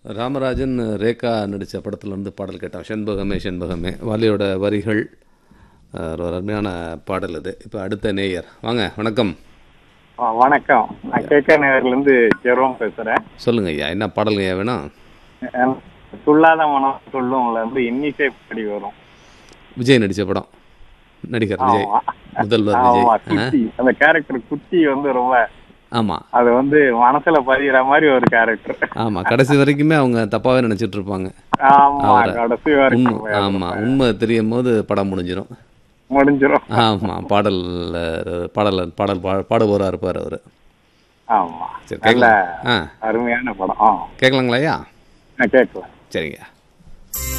ராமராஜன் ரேகா நடித்த படத்துலேருந்து பாடல் கேட்டோம் செண்பகமே செண்பகமே வாலியோட வரிகள் அஹ், ஒரு அருமையான பாடல் இது இப்போ அடுத்த நேயர் வாங்க வணக்கம் ஆ, வணக்கம் நான் கேகே நகர்லேருந்து ஜெரோம் பேசுறேன் சொல்லுங்க ஐயா என்ன பாடல் ஐயா வேணும் அஹ், துள்ளாத மனம் சொல்லும்ல இருந்து இன்னிசை படி வரும் விஜய் நடித்த படம் நடிகர் விஜய் ஆமா. முதல்வர் ஆமா விஜய் ஆ? குட்டி அந்த கேரக்டர் குட்டி வந்து ரொம்ப ஆமாம் அது வந்து மனசுல பதிகிற மாதிரி ஒரு கேரக்டர் ஆமாம் கடைசி வரைக்குமே அவங்க தப்பாகவே நினச்சிட்டு இருப்பாங்க ஆமா அவரை. கடைசி உண்மை வரைக்கும் ஆமாம் உண்மை தெரியும் போது படம் முடிஞ்சிடும் முடிஞ்சிரும் ஆமாம் பாடல் பாடல் பாடல் பா- பாடுபவராக இருப்பார் அவர் ஆமா சரி நல்ல கேட்கலாம் ஆ அருமையான படம் ஆ கேட்கலாங்களா ஐயா நான் கேட்கலாம் சரிங்க